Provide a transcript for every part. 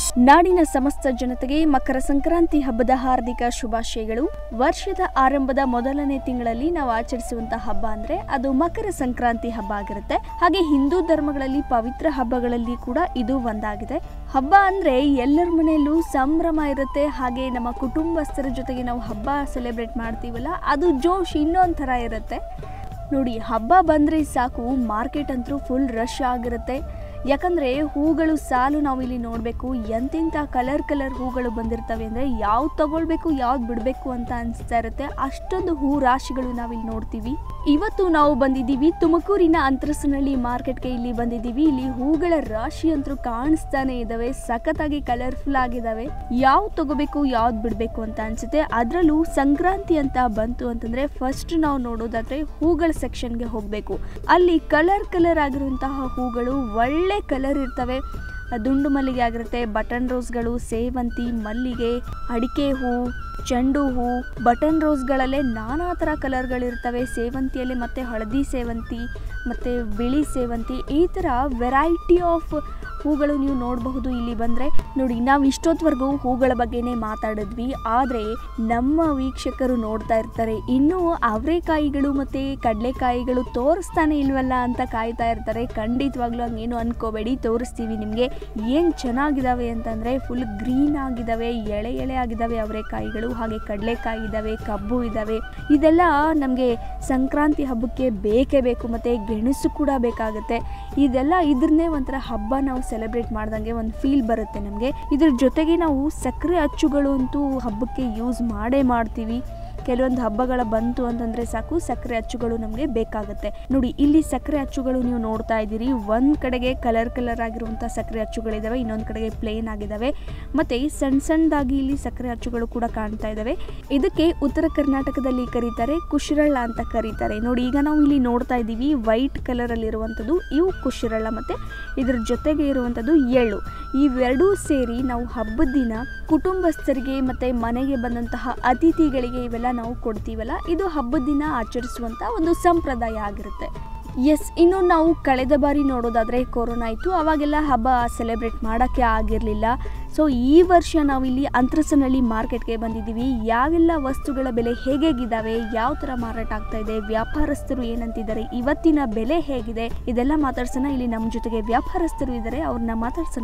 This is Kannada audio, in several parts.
ನಾಡಿನ ಸಮಸ್ತ ಜನತೆಗೆ ಮಕರ ಸಂಕ್ರಾಂತಿ ಹಬ್ಬದ ಹಾರ್ದಿಕ ಶುಭಾಶಯಗಳು ವರ್ಷದ ಆರಂಭದ ಮೊದಲನೇ ತಿಂಗಳಲ್ಲಿ ನಾವು ಆಚರಿಸುವಂತಹ ಹಬ್ಬ ಅಂದ್ರೆ ಅದು ಮಕರ ಸಂಕ್ರಾಂತಿ ಹಬ್ಬ ಆಗಿರುತ್ತೆ ಹಾಗೆ ಹಿಂದೂ ಧರ್ಮಗಳಲ್ಲಿ ಪವಿತ್ರ ಹಬ್ಬಗಳಲ್ಲಿ ಕೂಡ ಇದು ಒಂದಾಗಿದೆ ಹಬ್ಬ ಅಂದ್ರೆ ಎಲ್ಲರ ಮನೆಯಲ್ಲೂ ಸಂಭ್ರಮ ಇರುತ್ತೆ ಹಾಗೆ ನಮ್ಮ ಕುಟುಂಬಸ್ಥರ ಜೊತೆಗೆ ನಾವು ಹಬ್ಬ ಸೆಲೆಬ್ರೇಟ್ ಮಾಡ್ತೀವಲ್ಲ ಅದು ಜೋಶ್ ಇನ್ನೊಂಥರ ಇರುತ್ತೆ ನೋಡಿ ಹಬ್ಬ ಬಂದರೆ ಸಾಕು ಮಾರ್ಕೆಟ್ ಅಂತೂ ಫುಲ್ ರಶ್ ಆಗಿರುತ್ತೆ ಯಾಕಂದರೆ ಹೂಗಳು ಸಾಲು ನಾವು ಇಲ್ಲಿ ನೋಡಬೇಕು ಎಂತೆಂಥ ಕಲರ್ ಕಲರ್ ಹೂಗಳು ಬಂದಿರ್ತವೆ ಅಂದರೆ ಯಾವ್ದು ತಗೊಳ್ಬೇಕು ಯಾವ್ದು ಬಿಡಬೇಕು ಅಂತ ಅನಿಸ್ತಾ ಇರುತ್ತೆ ಅಷ್ಟೊಂದು ಹೂ ರಾಶಿಗಳು ನಾವಿಲ್ಲಿ ನೋಡ್ತೀವಿ ಇವತ್ತು ನಾವು ಬಂದಿದ್ದೀವಿ ತುಮಕೂರಿನ ಅಂತರಸನಹಳ್ಳಿ ಮಾರ್ಕೆಟ್ಗೆ ಇಲ್ಲಿ ಬಂದಿದ್ದೀವಿ ಇಲ್ಲಿ ಹೂಗಳ ರಾಶಿ ಅಂತೂ ಕಾಣಿಸ್ತಾನೆ ಇದಾವೆ ಸಖತ್ತಾಗಿ ಕಲರ್ಫುಲ್ ಆಗಿದಾವೆ ಯಾವ್ದು ತಗೋಬೇಕು ಯಾವ್ದು ಬಿಡಬೇಕು ಅಂತ ಅನ್ಸುತ್ತೆ ಅದರಲ್ಲೂ ಸಂಕ್ರಾಂತಿ ಅಂತ ಬಂತು ಅಂತಂದ್ರೆ ಫಸ್ಟ್ ನಾವು ನೋಡೋದಾದ್ರೆ ಹೂಗಳ ಸೆಕ್ಷನ್ಗೆ ಹೋಗಬೇಕು ಅಲ್ಲಿ ಕಲರ್ ಕಲರ್ ಆಗಿರುವಂತಹ ಹೂಗಳು ಒಳ್ಳೆ ಕಲರ್ ಇರ್ತವೆ ದುಂಡು ಮಲ್ಲಿಗೆ ಆಗಿರುತ್ತೆ ಬಟನ್ ರೋಸ್ಗಳು ಸೇವಂತಿ ಮಲ್ಲಿಗೆ ಅಡಿಕೆ ಹೂ ಚೆಂಡು ಹೂ ಬಟನ್ ರೋಸ್ಗಳಲ್ಲೇ ನಾನಾ ಥರ ಕಲರ್ಗಳಿರ್ತವೆ ಸೇವಂತಿಯಲ್ಲಿ ಮತ್ತು ಹಳದಿ ಸೇವಂತಿ ಮತ್ತು ಬಿಳಿ ಸೇವಂತಿ ಈ ಥರ ವೆರೈಟಿ ಆಫ್ ಹೂಗಳು ನೀವು ನೋಡಬಹುದು ಇಲ್ಲಿ ಬಂದರೆ ನೋಡಿ ನಾವು ಇಷ್ಟೊತ್ತವರೆಗೂ ಹೂಗಳ ಬಗ್ಗೆನೇ ಮಾತಾಡಿದ್ವಿ ಆದರೆ ನಮ್ಮ ವೀಕ್ಷಕರು ನೋಡ್ತಾ ಇರ್ತಾರೆ ಇನ್ನೂ ಅವರೆಕಾಯಿಗಳು ಮತ್ತು ಕಡಲೆಕಾಯಿಗಳು ತೋರಿಸ್ತಾನೆ ಇಲ್ವಲ್ಲ ಅಂತ ಕಾಯ್ತಾ ಇರ್ತಾರೆ ಖಂಡಿತವಾಗ್ಲೂ ಹಂಗೇನು ಅನ್ಕೋಬೇಡಿ ತೋರಿಸ್ತೀವಿ ನಿಮಗೆ ಏನು ಚೆನ್ನಾಗಿದ್ದಾವೆ ಅಂತಂದರೆ ಫುಲ್ ಗ್ರೀನ್ ಆಗಿದ್ದಾವೆ ಎಳೆ ಎಳೆ ಆಗಿದ್ದಾವೆ ಅವರೆಕಾಯಿಗಳು ಹಾಗೆ ಕಡಲೆಕಾಯಿ ಇದ್ದಾವೆ ಕಬ್ಬು ಇದ್ದಾವೆ ಇದೆಲ್ಲ ನಮಗೆ ಸಂಕ್ರಾಂತಿ ಹಬ್ಬಕ್ಕೆ ಬೇಕೇ ಬೇಕು ಮತ್ತು ಗೆಣಸು ಕೂಡ ಬೇಕಾಗುತ್ತೆ ಇದೆಲ್ಲ ಇದ್ರನ್ನೇ ಒಂಥರ ಹಬ್ಬ ನಾವು ಸೆಲೆಬ್ರೇಟ್ ಮಾಡ್ದಂಗೆ ಒಂದು ಫೀಲ್ ಬರುತ್ತೆ ನಮಗೆ ಇದ್ರ ಜೊತೆಗೆ ನಾವು ಸಕ್ಕರೆ ಅಚ್ಚುಗಳು ಅಂತೂ ಹಬ್ಬಕ್ಕೆ ಯೂಸ್ ಮಾಡೇ ಮಾಡ್ತೀವಿ ಕೆಲವೊಂದು ಹಬ್ಬಗಳ ಬಂತು ಅಂತಂದರೆ ಸಾಕು ಸಕ್ಕರೆ ಅಚ್ಚುಗಳು ನಮಗೆ ಬೇಕಾಗುತ್ತೆ ನೋಡಿ ಇಲ್ಲಿ ಸಕ್ಕರೆ ಅಚ್ಚುಗಳು ನೀವು ನೋಡ್ತಾ ಇದ್ದೀರಿ ಒಂದು ಕಡೆಗೆ ಕಲರ್ ಕಲರ್ ಆಗಿರುವಂಥ ಸಕ್ಕರೆ ಅಚ್ಚುಗಳಿದ್ದಾವೆ ಇನ್ನೊಂದು ಕಡೆಗೆ ಪ್ಲೇನ್ ಆಗಿದ್ದಾವೆ ಮತ್ತು ಸಣ್ಣ ಸಣ್ಣದಾಗಿ ಇಲ್ಲಿ ಸಕ್ಕರೆ ಅಚ್ಚುಗಳು ಕೂಡ ಕಾಣ್ತಾ ಇದ್ದಾವೆ ಇದಕ್ಕೆ ಉತ್ತರ ಕರ್ನಾಟಕದಲ್ಲಿ ಕರೀತಾರೆ ಕುಶಿರಳ್ಳ ಅಂತ ಕರೀತಾರೆ ನೋಡಿ ಈಗ ನಾವು ಇಲ್ಲಿ ನೋಡ್ತಾ ಇದ್ದೀವಿ ವೈಟ್ ಕಲರಲ್ಲಿರುವಂಥದ್ದು ಇವು ಕುಶಿರಳ್ಳ ಮತ್ತು ಇದ್ರ ಜೊತೆಗೆ ಇರುವಂಥದ್ದು ಎಳ್ಳು ಇವೆರಡೂ ಸೇರಿ ನಾವು ಹಬ್ಬದ ದಿನ ಕುಟುಂಬಸ್ಥರಿಗೆ ಮತ್ತು ಮನೆಗೆ ಬಂದಂತಹ ಅತಿಥಿಗಳಿಗೆ ಇವೆಲ್ಲ ನಾವು ಕೊಡ್ತೀವಲ್ಲ ಇದು ಹಬ್ಬದ ದಿನ ಆಚರಿಸುವಂಥ ಒಂದು ಸಂಪ್ರದಾಯ ಆಗಿರುತ್ತೆ ಎಸ್ ಇನ್ನು ನಾವು ಕಳೆದ ಬಾರಿ ನೋಡೋದಾದರೆ ಕೊರೋನಾ ಇತ್ತು ಅವಾಗೆಲ್ಲ ಹಬ್ಬ ಸೆಲೆಬ್ರೇಟ್ ಮಾಡೋಕ್ಕೆ ಆಗಿರಲಿಲ್ಲ ಸೊ ಈ ವರ್ಷ ನಾವಿಲ್ಲಿ ಅಂತರಸನಹಳ್ಳಿ ಮಾರ್ಕೆಟ್ಗೆ ಬಂದಿದ್ದೀವಿ ಯಾವೆಲ್ಲ ವಸ್ತುಗಳ ಬೆಲೆ ಹೇಗೇಗಿದ್ದಾವೆ ಯಾವ ಥರ ಮಾರಾಟ ಆಗ್ತಾ ಇದೆ ವ್ಯಾಪಾರಸ್ಥರು ಏನಂತಿದ್ದಾರೆ ಇವತ್ತಿನ ಬೆಲೆ ಹೇಗಿದೆ ಇದೆಲ್ಲ ಮಾತಾಡ್ಸೋಣ ಇಲ್ಲಿ ನಮ್ಮ ಜೊತೆಗೆ ವ್ಯಾಪಾರಸ್ಥರು ಇದ್ದಾರೆ ಅವ್ರನ್ನ ಮಾತಾಡ್ಸೋಣ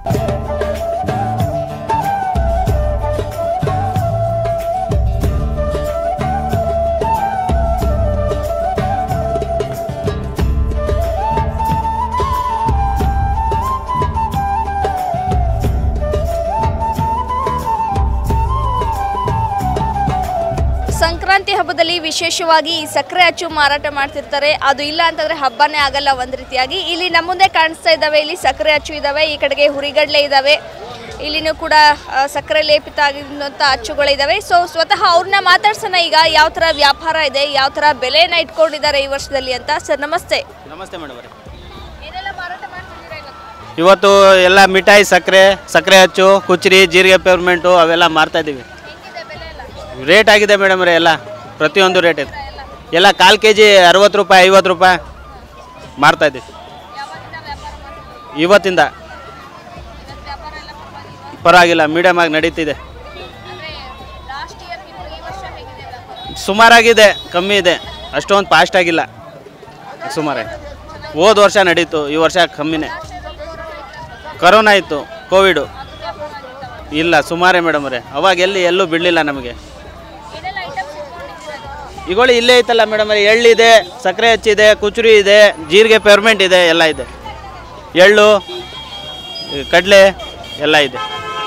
ಸಂಕ್ರಾಂತಿ ಹಬ್ಬದಲ್ಲಿ ವಿಶೇಷವಾಗಿ ಈ ಸಕ್ಕರೆ ಅಚ್ಚು ಮಾರಾಟ ಮಾಡ್ತಿರ್ತಾರೆ ಅದು ಇಲ್ಲ ಅಂತಂದ್ರೆ ಹಬ್ಬನೇ ಆಗಲ್ಲ ಒಂದ್ ರೀತಿಯಾಗಿ ಇಲ್ಲಿ ನಮ್ಮ ಮುಂದೆ ಕಾಣಿಸ್ತಾ ಇದ್ದಾವೆ ಇಲ್ಲಿ ಸಕ್ಕರೆ ಅಚ್ಚು ಇದಾವೆ ಈ ಕಡೆಗೆ ಹುರಿಗಡ್ಲೆ ಇದಾವೆ ಇಲ್ಲಿನೂ ಕೂಡ ಆ, ಸಕ್ಕರೆ ಲೇಪಿತ ಆಗಿರುವಂಥ ಅಚ್ಚುಗಳಿದಾವೆ ಸೊ ಸ್ವತಃ ಅವ್ರನ್ನ ಮಾತಾಡ್ಸೋಣ ಈಗ ಯಾವ ಥರ ವ್ಯಾಪಾರ ಇದೆ ಯಾವ ಥರ ಬೆಲೆನ ಇಟ್ಕೊಂಡಿದ್ದಾರೆ ಈ ವರ್ಷದಲ್ಲಿ ಅಂತ ಸರ್ ನಮಸ್ತೆ ನಮಸ್ತೆ ಮೇಡಮ್ ಅವರೇ ಏನೆಲ್ಲ ಮಾರಾಟ ಮಾಡ್ತಿದ್ದೀರಾ ಇವತ್ತು ಇವತ್ತು ಎಲ್ಲ ಮಿಠಾಯಿ ಸಕ್ಕರೆ ಸಕ್ಕರೆ ಹಚ್ಚು ಕುಚ್ಚರಿ ಜೀರಿಗೆ ಪೇರ್ಮೆಂಟು ಅವೆಲ್ಲ ಮಾರ್ತಾ ಇದ್ದೀವಿ ಹೆಂಗಿದೆ ಬೆಲೆ ಎಲ್ಲ ರೇಟ್ ಆಗಿದೆ ಮೇಡಮ್ ಅವರೇ ಎಲ್ಲ ಪ್ರತಿಯೊಂದು ರೇಟ್ ಇದೆ ಎಲ್ಲ ಕಾಲು ಕೆ ಜಿ ಅರವತ್ತು ರೂಪಾಯಿ ಐವತ್ತು ರೂಪಾಯಿ ಮಾರ್ತಾ ಇದ್ದೀವಿ ಯಾವಾಗಿಂದ ವ್ಯಾಪಾರ ಮಾಡ್ತಿದ್ದೀರಾ ಇವತ್ತಿಂದ ಇವತ್ತು ವ್ಯಾಪಾರ ಎಲ್ಲ ಪರವಾಗಿಲ್ವಾ ಪರವಾಗಿಲ್ಲ ಮೀಡಿಯಮ್ ಆಗಿ ನಡೀತಿದೆ ಅಂದ್ರೆ ಲಾಸ್ಟ್ ಇಯರ್ ಈ ವರ್ಷ ಹೇಗಿದೆ ವ್ಯಾಪಾರ ಸುಮಾರಾಗಿದೆ ಕಮ್ಮಿ ಇದೆ ಅಷ್ಟೊಂದು ಫಾಸ್ಟ್ ಆಗಿಲ್ಲ ಸುಮಾರಾಗಿ ಹೋದ ವರ್ಷ ನಡೀತು ಈ ವರ್ಷ ಕಮ್ಮಿನೇ ಕರೋನಾ ಇತ್ತು ಕೋವಿಡು ಇಲ್ಲ ಸುಮಾರೇ ಮೇಡಮ್ ಅವರೇ ಅವಾಗ ಎಲ್ಲಿ ಎಲ್ಲೂ ಬಿಡಲಿಲ್ಲ ನಮಗೆ ಏನೆಲ್ಲ ಐಟಮ್ಸ್ ಇಟ್ಕೊಂಡಿದ್ದೀರಾ ಈಗೋಳಿ ಇಲ್ಲೇ ಐತಲ್ಲ ಮೇಡಮ್ ಅವರೇ ಎಳ್ಳಿದೆ ಸಕ್ಕರೆ ಹಚ್ಚಿದೆ ಕುಚುರಿ ಇದೆ ಜೀರಿಗೆ ಪೆರ್ಮೆಂಟ್ ಇದೆ ಎಲ್ಲ ಇದೆ ಎಳ್ಳು ಈ ಕಡಲೆ ಎಲ್ಲ ಇದೆ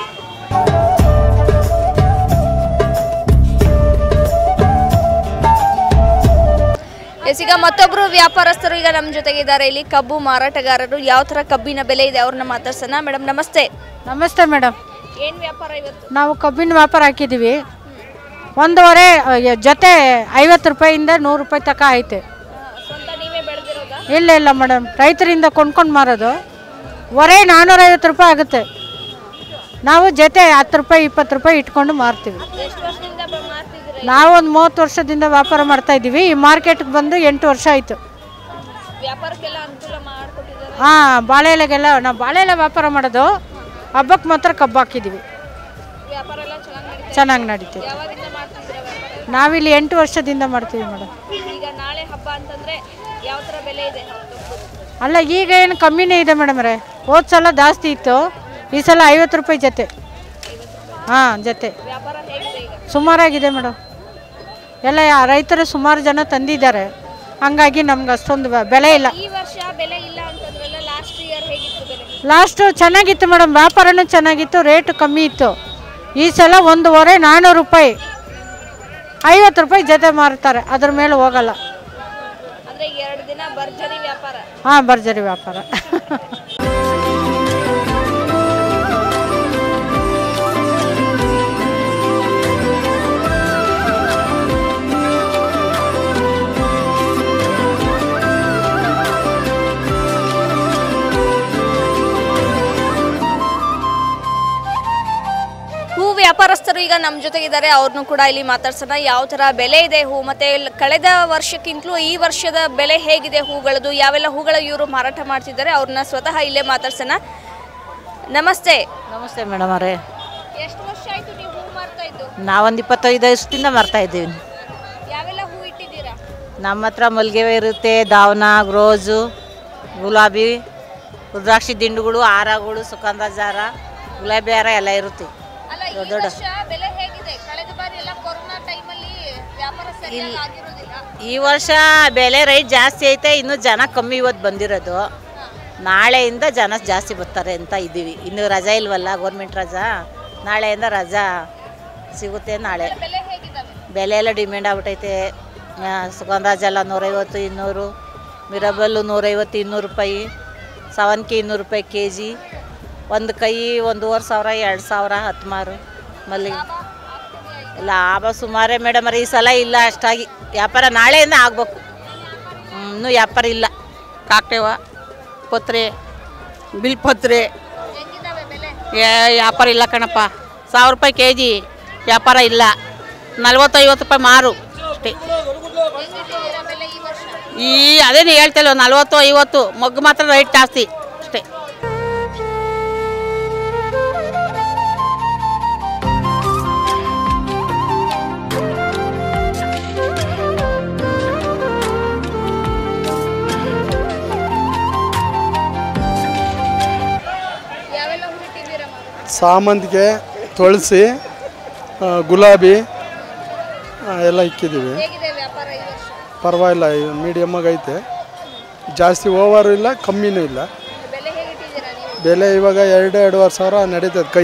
ಎಸ್ ಈಗ ಮತ್ತೊಬ್ರು ವ್ಯಾಪಾರಸ್ಥರು ಈಗ ನಮ್ಮ ಜೊತೆಗೆ ಇದ್ದಾರೆ ಇಲ್ಲಿ ಕಬ್ಬು ಮಾರಾಟಗಾರರು ಯಾವ ತರ ಕಬ್ಬಿನ ಬೆಲೆ ಇದೆ ಅವ್ರನ್ನ ಮಾತಾಡ್ಸೋಣ ಮೇಡಮ್ ನಮಸ್ತೆ ನಮಸ್ತೆ ಮೇಡಮ್ ಏನ್ ವ್ಯಾಪಾರ ಇವತ್ತು ನಾವು ಕಬ್ಬಿನ ವ್ಯಾಪಾರ ಹಾಕಿದ್ದೀವಿ ಒಂದೂವರೆ ಅ, ಜೊತೆ ಐವತ್ತು ರೂಪಾಯಿಂದ ನೂರು ರೂಪಾಯಿ ತನಕ ಐತೆ ಸ್ವಂತ ನೀವೇ ಬೆಳೆದಿರೋದಾ ಇಲ್ಲ ಇಲ್ಲ ಮೇಡಮ್ ರೈತರಿಂದ ಕೊಂಡ್ಕೊಂಡು ಮಾರೋದು ಹೊರೆ ನಾನ್ನೂರೈವತ್ತು ರೂಪಾಯಿ ಆಗುತ್ತೆ ನಾವು ಜೊತೆ ಹತ್ತು ರೂಪಾಯಿ ಇಪ್ಪತ್ತು ರೂಪಾಯಿ ಇಟ್ಕೊಂಡು ಮಾರ್ತೀವಿ ಎಷ್ಟು ವರ್ಷದಿಂದ ಬ- ಮಾಡ್ತಿದ್ದೀರಾ ನಾವು ಒಂದು ಮೂವತ್ತು ವರ್ಷದಿಂದ ವ್ಯಾಪಾರ ಮಾಡ್ತಾ ಇದ್ದೀವಿ ಈ ಮಾರ್ಕೆಟ್ಗೆ ಬಂದು ಎಂಟು ವರ್ಷ ಆಯಿತು ವ್ಯಾಪಾರಕ್ಕೆಲ್ಲ ಅನುಕೂಲ ಮಾಡಿಕೊಟ್ಟಿದ್ದಾರೆ ಹಾಂ ಬಾಳೆ ಎಲೆಗೆಲ್ಲ ನಾವು ಬಾಳೆ ಎಲೆ ವ್ಯಾಪಾರ ಮಾಡೋದು ಹಬ್ಬಕ್ಕೆ ಮಾತ್ರ ಕಬ್ಬು ಹಾಕಿದ್ದೀವಿ ವ್ಯಾಪಾರ ಎಲ್ಲ ಚೆನ್ನಾಗಿ ನಡೀತಾ ಚೆನ್ನಾಗಿ ನಡೀತೀವಿ ಯಾವಾಗಿಂದ ಮಾಡ್ತಿದ್ದೀರಾ ವ್ಯಾಪಾರ ನಾವಿಲ್ಲಿ ಎಂಟು ವರ್ಷದಿಂದ ಮಾಡ್ತೀವಿ ಮೇಡಮ್ ಈಗ ನಾಳೆ ಹಬ್ಬ ಅಂತಂದ್ರೆ ಯಾವ ಥರ ಬೆಲೆ ಇದೆ ಅಲ್ಲ ಈಗ ಏನು ಕಮ್ಮಿನೇ ಇದೆ ಮೇಡಮ್ರೆ ಹೋದ ಸಲ ಜಾಸ್ತಿ ಇತ್ತು ಈ ಸಲ ಐವತ್ತು ರೂಪಾಯಿ ಜೊತೆ ಹಾಂ ಜೊತೆ ವ್ಯಾಪಾರ ಹೇಗಿದೆ ಈಗ ಸುಮಾರಾಗಿದೆ ಮೇಡಮ್ ಎಲ್ಲ ಯಾ- ರೈತರು ಸುಮಾರು ಜನ ತಂದಿದ್ದಾರೆ ಹಂಗಾಗಿ ನಮ್ಗೆ ಅಷ್ಟೊಂದು ಬೆ- ಬೆಲೆ ಇಲ್ಲ ಈ ವರ್ಷ ಬೆಲೆ ಇಲ್ಲ ಅಂತಂದ್ರಲ್ಲ ಲಾಸ್ಟ್ ಇಯರ್ ಹೇಗಿತ್ತು ಬೆಲೆ ಲಾಸ್ಟು ಚೆನ್ನಾಗಿತ್ತು ಮೇಡಮ್ ವ್ಯಾಪಾರನೂ ಚೆನ್ನಾಗಿತ್ತು ರೇಟು ಕಮ್ಮಿ ಇತ್ತು ಈ ಸಲ ಒಂದೂವರೆ ನಾನ್ನೂರು ರೂಪಾಯಿ ಐವತ್ತು ರೂಪಾಯಿ ಜೊತೆ ಮಾರ್ತಾರೆ ಅದ್ರ ಮೇಲೆ ಹೋಗಲ್ಲ ಅಂದ್ರೆ ಎರಡು ದಿನ ಭರ್ಜರಿ ವ್ಯಾಪಾರ ಹಾಂ ಭರ್ಜರಿ ವ್ಯಾಪಾರ ಹೂ ವ್ಯಾಪಾರಸ್ಥರು ಈಗ ನಮ್ಮ ಜೊತೆಗಿದ್ದಾರೆ ಅವ್ರನ್ನೂ ಕೂಡ ಇಲ್ಲಿ ಮಾತಾಡ್ಸೋಣ ಯಾವ ಥರ ಬೆಲೆ ಇದೆ ಹೂ ಮತ್ತೆ ಲ್- ಕಳೆದ ವರ್ಷಕ್ಕಿಂತಲೂ ಈ ವರ್ಷದ ಬೆಲೆ ಹೇಗಿದೆ ಹೂಗಳದು ಯಾವೆಲ್ಲ ಹೂಗಳ ಇವರು ಮಾರಾಟ ಮಾಡ್ತಿದ್ದಾರೆ ಅವ್ರನ್ನ ಸ್ವತಃ ಇಲ್ಲೇ ಮಾತಾಡ್ಸೋಣ ನಮಸ್ತೆ ನಮಸ್ತೆ ಮೇಡಮ್ ಅವರೇ ಎಷ್ಟು ವರ್ಷ ಆಯ್ತು ನೀವು ಹೂ ಮಾರ್ತಾ ಇದ್ದು ನಾವೊಂದು ಇಪ್ಪತ್ತೈದು ವರ್ಷದಿಂದ ಮಾರ್ತಾ ಇದ್ದೀವಿ ಯಾವೆಲ್ಲ ಹೂ ಇಟ್ಟಿದ್ದೀರಾ ನಮ್ಮ ಹತ್ರ ಮಲ್ಲಿಗೆ ಹೂವು ಇರುತ್ತೆ ದಾವನ ರೋಜು ಗುಲಾಬಿ ರುದ್ರಾಕ್ಷಿ ದಿಂಡುಗಳು ಹಾರಗಳು ಸುಗಂಧ ಜಾರ ಗುಲಾಬಿ ಹಾರ ಎಲ್ಲ ಇರುತ್ತೆ ಅಲ್ಲ ಈ ದೊಡ್ಡ- ವರ್ಷ ಬೆಲೆ ಹೇಗಿದೆ ಕಳೆದ ಬಾರಿ ಎಲ್ಲ ಕೊರೋನಾ ಟೈಮಲ್ಲಿ ವ್ಯಾಪಾರ ಸರಿಯಾಗಿ ಆಗಿರೋದಿಲ್ಲ ಈ ವರ್ಷ ಬೆಲೆ ರೈಟ್ ಜಾಸ್ತಿ ಐತೆ ಇನ್ನು ಜನ ಕಮ್ಮಿ ಇವತ್ತು ಬಂದಿರೋದು ನಾಳೆಯಿಂದ ಜನ ಜಾಸ್ತಿ ಬರ್ತಾರೆ ಅಂತ ಇದ್ದೀವಿ ಇನ್ನು ರಜಾ ಇಲ್ವಲ್ಲ ಗೌರ್ಮೆಂಟ್ ರಜಾ ನಾಳೆಯಿಂದ ರಜಾ ಸಿಗುತ್ತೆ ನಾಳೆ ಬೆಲೆ ಹೇಗಿದ್ದಾವೆ ಬೆಲೆ ಎಲ್ಲ ಡಿಮ್ಯಾಂಡ್ ಆಗ್ಬಿಟ್ಟೈತೆ ಆ, ಸುಗಂಧರಾಜ ಎಲ್ಲ ನೂರೈವತ್ತು ಇನ್ನೂರು ಮಿರಬಲ್ಲು ನೂರೈವತ್ತು ಇನ್ನೂರು ರೂಪಾಯಿ ಸವನ್ಕಿ ಇನ್ನೂರು ರೂಪಾಯಿ ಕೆ ಜಿ ಒಂದು ಕೈ ಒಂದೂವರೆ ಸಾವಿರ ಎರಡು ಸಾವಿರ ಹತ್ತು ಮಾರು ಮಲ್ಲಿಗೆ ಲಾಭ ಸುಮಾರೇ ಮೇಡಮ್ ಈ ಸಲ ಇಲ್ಲ ಅಷ್ಟಾಗಿ ವ್ಯಾಪಾರ ನಾಳೆಯಿಂದ ಆಗ್ಬೇಕು ಹ್ಮ್, ಇನ್ನೂ ವ್ಯಾಪಾರ ಇಲ್ಲ ಕಾಕ್ಟೇವ ಪತ್ರೆ ಬಿಲ್ಪತ್ರೆ ಹೆಂಗಿದ್ದಾವೆ ಬೆಲೆ ಏ ವ್ಯಾಪಾರ ಇಲ್ಲ ಕಣಪ್ಪ ಸಾವಿರ ರೂಪಾಯಿ ಕೆ ಜಿ ವ್ಯಾಪಾರ ಇಲ್ಲ ನಲ್ವತ್ತೈವತ್ತು ರೂಪಾಯಿ ಮಾರು ಅಷ್ಟೇ ಹೆಂಗಿಟ್ಟಿದ್ದೀರಾ ಬೆಲೆ ಈ ವರ್ಷ ಈ ಅದೇನು ಹೇಳ್ತಿಲ್ಲ ನಲ್ವತ್ತು ಐವತ್ತು ಮಗ್ಗು ಮಾತ್ರ ರೈಟ್ ಜಾಸ್ತಿ ಅಷ್ಟೇ ಯಾವೆಲ್ಲ ಹೂ ಇಟ್ಟಿದ್ದೀರಾ ಸಾಮಂತಿಗೆ ತುಳಸಿ ಆ, ಗುಲಾಬಿ ಆ, ಎಲ್ಲ ಇಕ್ಕಿದ್ದೀವಿ ಹೇಗಿದೆ ವ್ಯಾಪಾರ ಈ ವರ್ಷ ಪರವಾಗಿಲ್ಲ ಮೀಡಿಯಮ್ಮಾಗಿ ಐತೆ ಜಾಸ್ತಿ ಓವರು ಇಲ್ಲ ಕಮ್ಮಿನೂ ಇಲ್ಲ ಬೆಲೆ ಹೇಗಿಟ್ಟಿದ್ದೀರಾ ನೀವು ಬೆಲೆ ಇವಾಗ ಎರಡು ಎರಡೂವರೆ ಸಾವಿರ ನಡೀತದೆ ಕೈ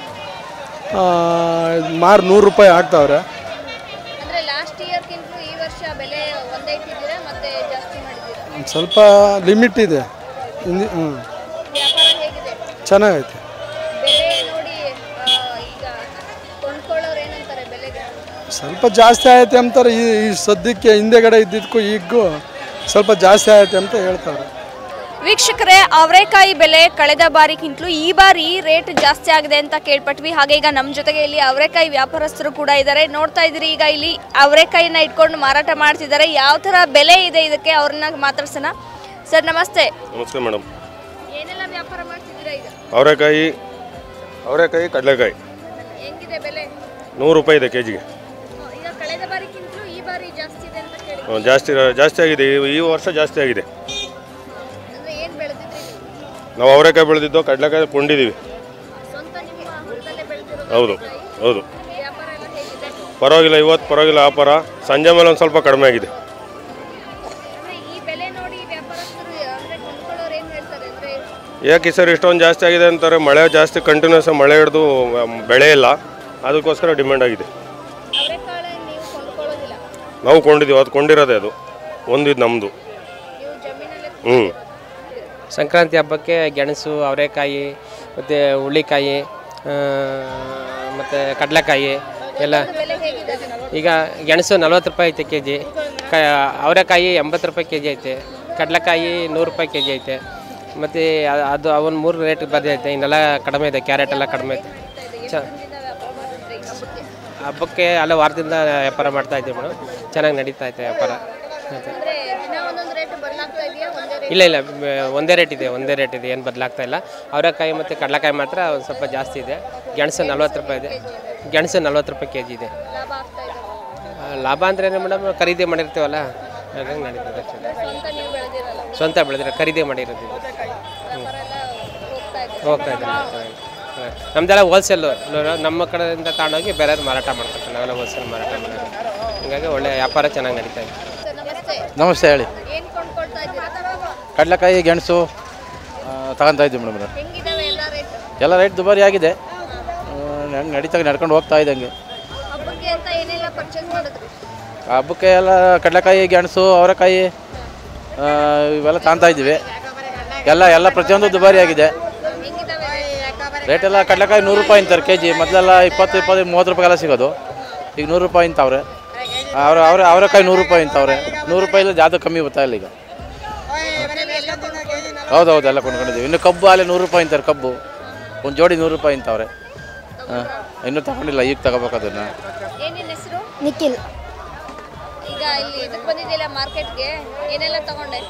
ಆ, ಮಾರು ನೂರು ರೂಪಾಯಿ ಹಾಕ್ತಾವ್ರೆ ಅಂದ್ರೆ ಲಾಸ್ಟ್ ಇಯರ್ಗಿಂತಲೂ ಈ ವರ್ಷ ಬೆಲೆ ಒಂದೇ ಇಟ್ಟಿದ್ದೀರಾ ಮತ್ತೆ ಜಾಸ್ತಿ ಮಾಡಿದ್ದೀರಾ ಒಂದ್ ಸ್ವಲ್ಪ ಲಿಮಿಟ್ ಇದೆ ಹಿಂದಿ ಹ್ಞೂ ವ್ಯಾಪಾರ ಹೇಗಿದೆ ಚೆನ್ನಾಗೈತೆ ಬೆಲೆ ನೋಡಿ ಆ, ಈಗ ಕೊಂಡ್ಕೊಳ್ಳೋರು ಏನಂತಾರೆ ಬೆಲೆಗೆ ಸ್ವಲ್ಪ ಜಾಸ್ತಿ ಆಯ್ತು ಅಂತಾರೆ ಈ ಈ ಸದ್ಯಕ್ಕೆ ಹಿಂದೆಗಡೆ ಇದ್ದಿದ್ದಕ್ಕೂ ಈಗೂ ಸ್ವಲ್ಪ ಜಾಸ್ತಿ ಆಯ್ತು ಅಂತ ಹೇಳ್ತಾರೆ ವೀಕ್ಷಕರೇ ಅವರೆಕಾಯಿ ಬೆಲೆ ಕಳೆದ ಬಾರಿಗಿಂತಲೂ ಈ ಬಾರಿ ರೇಟ್ ಜಾಸ್ತಿ ಆಗಿದೆ ಅಂತ ಕೇಳ್ಪಟ್ವಿ ಹಾಗೆ ಈಗ ನಮ್ಮ ಜೊತೆಗೆ ಇಲ್ಲಿ ಅವರೆಕಾಯಿ ವ್ಯಾಪಾರಸ್ಥರು ಕೂಡ ಇದ್ದಾರೆ ನೋಡ್ತಾ ಇದ್ದೀರಿ ಈಗ ಇಲ್ಲಿ ಅವರೆಕಾಯಿನ ಇಟ್ಕೊಂಡು ಮಾರಾಟ ಮಾಡ್ತಿದ್ದಾರೆ ಯಾವ ಥರ ಬೆಲೆ ಇದೆ ಇದಕ್ಕೆ ಅವ್ರನ್ನ ಮಾತಾಡ್ಸೋಣ ಸರ್ ನಮಸ್ತೆ ನಮಸ್ತೆ ಮೇಡಮ್ ಏನೆಲ್ಲ ವ್ಯಾಪಾರ ಮಾಡ್ತಿದ್ದೀರಾ ಈಗ ಅವರೆಕಾಯಿ ಅವರೆಕಾಯಿ ಕಡಲೆಕಾಯಿ ಹೆಂಗಿದೆ ಬೆಲೆ ನೂರು ರೂಪಾಯಿ ಇದೆ ಕೆ ಜಿಗೆ ಈಗ ಕಳೆದ ಬಾರಿಗಿಂತಲೂ ಈ ಬಾರಿ ಜಾಸ್ತಿ ಇದೆ ಅಂತ ಕೇಳಿ ಜಾಸ್ತಿ ಜಾಸ್ತಿ ಆಗಿದೆ ಈ- ಈ ವರ್ಷ ಜಾಸ್ತಿ ಆಗಿದೆ ಅಂದ್ರೆ ಏನು ಬೆಳೆದಿದ್ರಿ ನೀವು ನಾವು ಅವರೆಕಾಯಿ ಬೆಳೆದಿದ್ದು ಕಡಲೆಕಾಯಿ ಕೊಂಡಿದ್ದೀವಿ ಸ್ವಂತ ನಿಮ್ಮ ಹೊಲದಲ್ಲೇ ಬೆಳೆದಿರೋದು ಹೌದು ಹೌದು ವ್ಯಾಪಾರ ಎಲ್ಲ ಹೇಗಿದೆ ಪರವಾಗಿಲ್ಲ ಇವತ್ತು ಪರವಾಗಿಲ್ಲ ವ್ಯಾಪಾರ ಸಂಜೆ ಮೇಲೆ ಒಂದು ಸ್ವಲ್ಪ ಕಡಿಮೆ ಆಗಿದೆ ಅಂದ್ರೆ ಈ ಬೆಲೆ ನೋಡಿ ವ್ಯಾಪಾರಸ್ಥರು ಅಂದ್ರೆ ಕೊಂಡ್ಕೊಳ್ಳೋರು ಏನು ಹೇಳ್ತಾರೆ ಅಂದ್ರೆ ಯಾಕೆ ಈ ಸರ್ ಇಷ್ಟೊಂದು ಜಾಸ್ತಿ ಆಗಿದೆ ಅಂತಾರೆ ಮಳೆ ಜಾಸ್ತಿ ಕಂಟಿನ್ಯೂಸ್ ಮಳೆ ಹಿಡಿದು ಬೆಳೆ ಇಲ್ಲ ಅದಕ್ಕೋಸ್ಕರ ಡಿಮ್ಯಾಂಡ್ ಆಗಿದೆ ಅವರೆಕಾಳು ನೀವು ಕೊಂಡ್ಕೊಳ್ಳೋದಿಲ್ಲ ನಾವು ಕೊಂಡಿದ್ದೀವಿ ಅದು ಕೊಂಡಿರೋದೇ ಅದು ಒಂದಿದ್ದು ನಮ್ಮದು ನೀವು ಜಮೀನಲ್ಲೇ ಹ್ಞೂ ಸಂಕ್ರಾಂತಿ ಹಬ್ಬಕ್ಕೆ ಗೆಣಸು ಅವರೆಕಾಯಿ ಮತ್ತು ಹುಳ್ಳಿಕಾಯಿ ಮತ್ತು ಕಡಲೆಕಾಯಿ ಎಲ್ಲ ಬೆಲೆ ಹೇಗಿದೆ ಈಗ ಗೆಣಸು ನಲ್ವತ್ತು ರೂಪಾಯಿ ಐತೆ ಕೆ ಜಿ ಕ ಅವರೆಕಾಯಿ ಎಂಬತ್ತು ರೂಪಾಯಿ ಕೆ ಜಿ ಐತೆ ಕಡಲೆಕಾಯಿ ನೂರು ರೂಪಾಯಿ ಕೆ ಜಿ ಐತೆ ಮತ್ತು ಅದು ಅವನ್ ಮೂರು ರೇಟ್ ಬಂದೈತೆ ಇನ್ನೆಲ್ಲ ಕಡಿಮೆ ಇದೆ ಕ್ಯಾರೆಟ್ ಎಲ್ಲ ಕಡಿಮೆ ಐತೆ ಚ ಹಬ್ಬಕ್ಕೆ ಅಲ್ಲ ವಾರದಿಂದ ವ್ಯಾಪಾರ ಮಾಡ್ತಾ ಇದ್ದೀವಿ ಮೇಡಮ್ ಚೆನ್ನಾಗಿ ನಡೀತಾ ಐತೆ ವ್ಯಾಪಾರ ಆಯ್ತು. ಅಂದ್ರೆ ದಿನ ಒಂದೊಂದು ರೇಟ್ ಬದಲಾಗ್ತಾ ಇದೆಯಾ ಒಂದೇ ಇಲ್ಲ ಇಲ್ಲ ಬ- ಒಂದೇ ರೇಟ್ ಇದೆ ಒಂದೇ ರೇಟ್ ಇದೆ ಏನು ಬದಲಾಗ್ತಾ ಇಲ್ಲ ಅವರೆಕಾಯಿ ಮತ್ತು ಕಡಲೆಕಾಯಿ ಮಾತ್ರ ಒಂದು ಸ್ವಲ್ಪ ಜಾಸ್ತಿ ಇದೆ ಗೆಣಸು ನಲ್ವತ್ತು ರೂಪಾಯಿ ಇದೆ ಗೆಣಸು ನಲ್ವತ್ತು ರೂಪಾಯಿ ಕೆ ಜಿ ಇದೆ ಆ, ಲಾಭ ಅಂದ್ರೆ ಏನು ಮೇಡಮ್ ಖರೀದಿ ಮಾಡಿರ್ತೀವಲ್ಲ ಹಾಗಾಗಿ ನಡೀತದೆ ಅಷ್ಟೇ. ಸ್ವಂತ ಬೆಳೆದಿರೋ ಖರೀದಿ ಮಾಡಿರೋದು ಇದು. ಹ್ಮ್. ಹೋಗ್ತಾ ಇದೆ ನಮ್ದೆಲ್ಲ ಹೋಲ್ಸೇಲು ನಮ್ಮ ಕಡೆಯಿಂದ ತಗೊಂಡೋಗಿ ಬೇರೆಯವ್ರು ಮಾರಾಟ ಮಾಡ್ಕೊತಾರೆ ನಾವೆಲ್ಲ ಹೋಲ್ಸೇಲ್ ಮಾರಾಟ ಮಾಡೋದು ಹೀಗಾಗಿ ಒಳ್ಳೆ ವ್ಯಾಪಾರ ಚೆನ್ನಾಗಿ ನಡೀತಾ ಇದೆ ನಮಸ್ತೆ ಹೇಳಿ ಏನ್ ಕೊಂಡ್ಕೊಳ್ತಾ ಇದ್ದೀರಾ ಕಡಲೆಕಾಯಿ ಗೆಣಸು ತಗೊತಾ ಇದ್ದೀವಿ ಮೇಡಮ್ ಹೆಂಗಿದಾವೆ ಎಲ್ಲ ರೇಟ್ ಎಲ್ಲ ರೇಟ್ ದುಬಾರಿ ಆಗಿದೆ ಹೆಂಗೆ ನಡೀತಾ ನಡ್ಕೊಂಡು ಹೋಗ್ತಾ ಇದ್ದಂಗೆ ಹಬ್ಬಕ್ಕೆ ಅಂತ ಏನೆಲ್ಲ ಪರ್ಚೇಸ್ ಮಾಡಿದ್ರಿ ಹಬ್ಬಕ್ಕೆ ಎಲ್ಲ ಕಡಲೆಕಾಯಿ ಗೆಣಸು ಅವರೆಕಾಯಿ ಆ, ಇವೆಲ್ಲ ತಗೊತಾ ಇದ್ದೀವಿ ಎಲ್ಲ ಎಲ್ಲ ಪ್ರತಿಯೊಂದು ದುಬಾರಿ ಆಗಿದೆ ರೇಟ್ ಎಲ್ಲ ಕಡಲೆಕಾಯಿ ನೂರು ರೂಪಾಯಿ ಅಂತಾರೆ ಕೆ ಜಿ ಮೊದಲೆಲ್ಲ ಇಪ್ಪತ್ತು ಇಪ್ಪತ್ತು ಮೂವತ್ತು ರೂಪಾಯಿಗೆಲ್ಲ ಸಿಗೋದು ಈಗ ನೂರು ರೂಪಾಯಿ ಇಂತವ್ರೆ ಅವ್ರ ಅವ್ರ ಅವರೆಕಾಯಿ ನೂರು ರೂಪಾಯಿ ಇಂತವ್ರೆ ನೂರು ರೂಪಾಯಿ ಇಲ್ಲ ಜಾಸ್ತಿ ಕಮ್ಮಿ ಬರ್ತಾ ಇಲ್ಲ ಈಗ ಹೌದೌದು ಎಲ್ಲ ಕೊಂಡ್ಕೊಂಡಿದ್ದೀವಿ ಇನ್ನು ಕಬ್ಬು ಅಲ್ಲೇ ನೂರು ರೂಪಾಯಿ ಅಂತಾರೆ ಕಬ್ಬು ಒಂದು ಜೋಡಿ ನೂರು ರೂಪಾಯಿ ಇಂತವ್ರೆ ಹಾಂ ಇನ್ನೂ ತಗೊಂಡಿಲ್ಲ ಈಗ ತಗೋಬೇಕು ಅದನ್ನು ಏನೇನ್ ಹೆಸರು ನಿಖಿಲ್ ಈಗ ಇಲ್ಲಿ ಇದಕ್ಕೆ ಬಂದಿದ್ದಿಲ್ಲ ಮಾರ್ಕೆಟ್ಗೆ ಏನೆಲ್ಲ ತಗೊಂಡೆ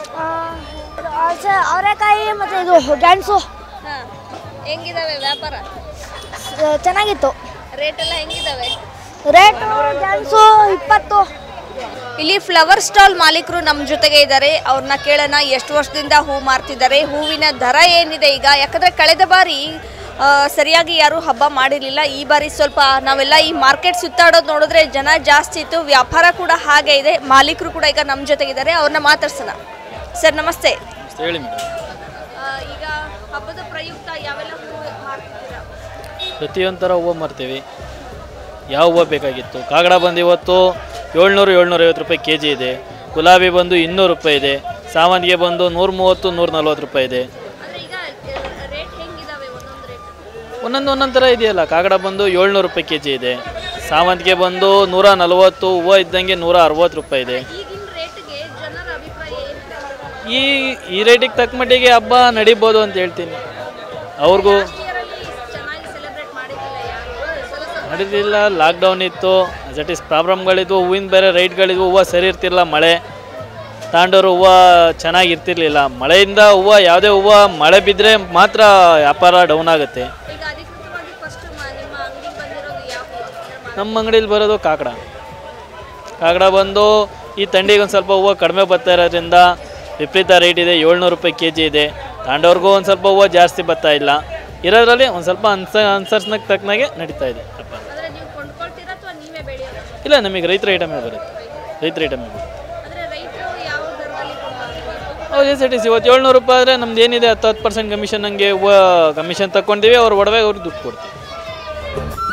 ಅವರೆಕಾಯಿ ಮತ್ತು ಇದು ಗೆಣಸು ಹಾ ಹೆಂಗಿದಾವೆ ವ್ಯಾಪಾರ ಚೆನ್ನಾಗಿತ್ತು ರೇಟ್ ಎಲ್ಲ ಹೆಂಗಿದಾವೆ ರೇಟು ಗೆಣಸು ಇಪ್ಪತ್ತು ಇಲ್ಲಿ ಫ್ಲವರ್ ಸ್ಟಾಲ್ ಮಾಲೀಕರು ನಮ್ಮ ಜೊತೆಗೆ ಇದ್ದಾರೆ ಅವ್ರನ್ನ ಕೇಳೋಣ ಎಷ್ಟು ವರ್ಷದಿಂದ ಹೂ ಮಾರ್ತಿದ್ದಾರೆ ಹೂವಿನ ದರ ಏನಿದೆ ಈಗ ಯಾಕಂದ್ರೆ ಕಳೆದ ಬಾರಿ ಆ, ಸರಿಯಾಗಿ ಯಾರು ಹಬ್ಬ ಮಾಡಿರಲಿಲ್ಲ ಈ ಬಾರಿ ಸ್ವಲ್ಪ ನಾವೆಲ್ಲ ಈ ಮಾರ್ಕೆಟ್ ಸುತ್ತಾಡೋದು ನೋಡಿದ್ರೆ ಜನ ಜಾಸ್ತಿ ಇತ್ತು ವ್ಯಾಪಾರ ಕೂಡ ಹಾಗೆ ಇದೆ ಮಾಲೀಕರು ಕೂಡ ಈಗ ನಮ್ಮ ಜೊತೆಗಿದ್ದಾರೆ ಅವ್ರನ್ನ ಮಾತಾಡ್ಸೋಣ ಸರ್ ನಮಸ್ತೆ ಹೇಳಿ ಮೇಡಮ್ ಈಗ ಹಬ್ಬದ ಪ್ರಯುಕ್ತ ಯಾವೆಲ್ಲ ಹೂ ಮಾರ್ತಿದ್ದೀರಾ ಪ್ರತಿಯೊಂದು ಥರ ಹೂವು ಮಾರ್ತೀವಿ ಯಾವ ಹೂವು ಬೇಕಾಗಿತ್ತು ಕಾಗಡ ಬಂದು ಇವತ್ತು ಏಳ್ನೂರು ಏಳ್ನೂರೈವತ್ತು ರೂಪಾಯಿ ಕೆ ಜಿ ಇದೆ ಗುಲಾಬಿ ಬಂದು ಇನ್ನೂರು ರೂಪಾಯಿ ಇದೆ ಸಾವಂತಿಗೆ ಬಂದು ನೂರ ಮೂವತ್ತು ನೂರ ನಲ್ವತ್ತು ರೂಪಾಯಿ ಇದೆ ಅಂದ್ರೆ ಈಗ ರೇಟ್ ಹೆಂಗಿದಾವೆ ಒಂದೊಂದು ರೇಟ್ ಒಂದೊಂದು ಒಂದೊಂದು ಥರ ಇದೆಯಲ್ಲ ಕಾಗಡ ಬಂದು ಏಳ್ನೂರು ರೂಪಾಯಿ ಕೆ ಜಿ ಇದೆ ಸಾವಂತಿಗೆ ಬಂದು ನೂರ ನಲ್ವತ್ತು ಹೂವು ಇದ್ದಂಗೆ ನೂರ ಅರವತ್ತು ರೂಪಾಯಿ ಇದೆ ಈಗಿನ ರೇಟ್ಗೆ ಜನರ ಅಭಿಪ್ರಾಯ ಏನಿದೆ ಈ ಈ ರೇಟಿಗೆ ತಕ್ಕ ಮಟ್ಟಿಗೆ ಹಬ್ಬ ನಡಿಬೋದು ಅಂತ ಹೇಳ್ತೀನಿ ಅವ್ರಿಗೂ ಚೆನ್ನಾಗಿ ಸೆಲೆಬ್ರೇಟ್ ಮಾಡಿದ್ದಿಲ್ಲ ಯಾರು ನಡೆದಿಲ್ಲ ಲಾಕ್ಡೌನ್ ಇತ್ತು ದಟ್ ಈಸ್ ಪ್ರಾಬ್ಲಮ್ಗಳಿದ್ವು ಹೂವಿನ ಬೇರೆ ರೈಟ್ಗಳಿದ್ವು ಹೂವು ಸರಿ ಇರ್ತಿರಲಿಲ್ಲ ಮಳೆ ತಾಂಡೋರು ಹೂವು ಚೆನ್ನಾಗಿ ಇರ್ತಿರ್ಲಿಲ್ಲ ಮಳೆಯಿಂದ ಹೂವು ಯಾವುದೇ ಹೂವು ಮಳೆ ಬಿದ್ದರೆ ಮಾತ್ರ ವ್ಯಾಪಾರ ಡೌನ್ ಆಗುತ್ತೆ ಈಗ ಅಧಿಕೃತವಾಗಿ ಫಸ್ಟ್ ನಿಮ್ಮ ಅಂಗಡಿಗೆ ಬಂದಿರೋದು ಯಾವ ಹೂ? ನಮ್ಮ ಅಂಗಡಿಲಿ ಬರೋದು ಕಾಕಡ ಕಾಕಡ ಬಂದು ಈ ತಂಡಿಗೆ ಒಂದು ಸ್ವಲ್ಪ ಹೂವು ಕಡಿಮೆ ಬರ್ತಾ ಇರೋದ್ರಿಂದ ವಿಪರೀತ ರೇಟ್ ಇದೆ ಏಳ್ನೂರು ರೂಪಾಯಿ ಕೆ ಜಿ ಇದೆ ತಾಂಡವ್ರಿಗೂ ಒಂದು ಸ್ವಲ್ಪ ಹೂವು ಜಾಸ್ತಿ ಬರ್ತಾ ಇಲ್ಲ ಇರೋದ್ರಲ್ಲಿ ಒಂದು ಸ್ವಲ್ಪ ಅನ್ಸ ಅನ್ಸರ್ಸ್ನಕ್ಕೆ ತಕ್ಕನಾಗೆ ನಡೀತಾ ಇದೆ ವ್ಯಾಪಾರ ಅಂದ್ರೆ ನೀವು ಕೊಂಡ್ಕೊಳ್ತೀರಾ ಅಥವಾ ನೀವೇ ಬೆಳೆಯೋದು ಇಲ್ಲ ನಮಗೆ ರೈತರ ಐಟಮೇ ಬರುತ್ತೆ ರೈತರ ಐಟಮೇ ಬರುತ್ತೆ ಅಂದ್ರೆ ರೈತರು ಯಾವ ದರದಲ್ಲಿ ಕೊಂಡ್ಕೊಳ್ತಾರೆ? ಹೌದು ಎಸ್ ಇಟ್ ಇಸ್ ಇವತ್ತು ಏಳ್ನೂರು ರೂಪಾಯಿ ಆದರೆ ನಮ್ದು ಏನಿದೆ ಹತ್ತು ಹತ್ತು ಪರ್ಸೆಂಟ್ ಕಮಿಷನ್ ಹಂಗೆ ಹೂವು ಕಮಿಷನ್ ತಗೊಂತೀವಿ ಅವ್ರು ಒಡವೆ ಅವ್ರಿಗೆ ದುಡ್ಡು ಕೊಡ್ತೀವಿ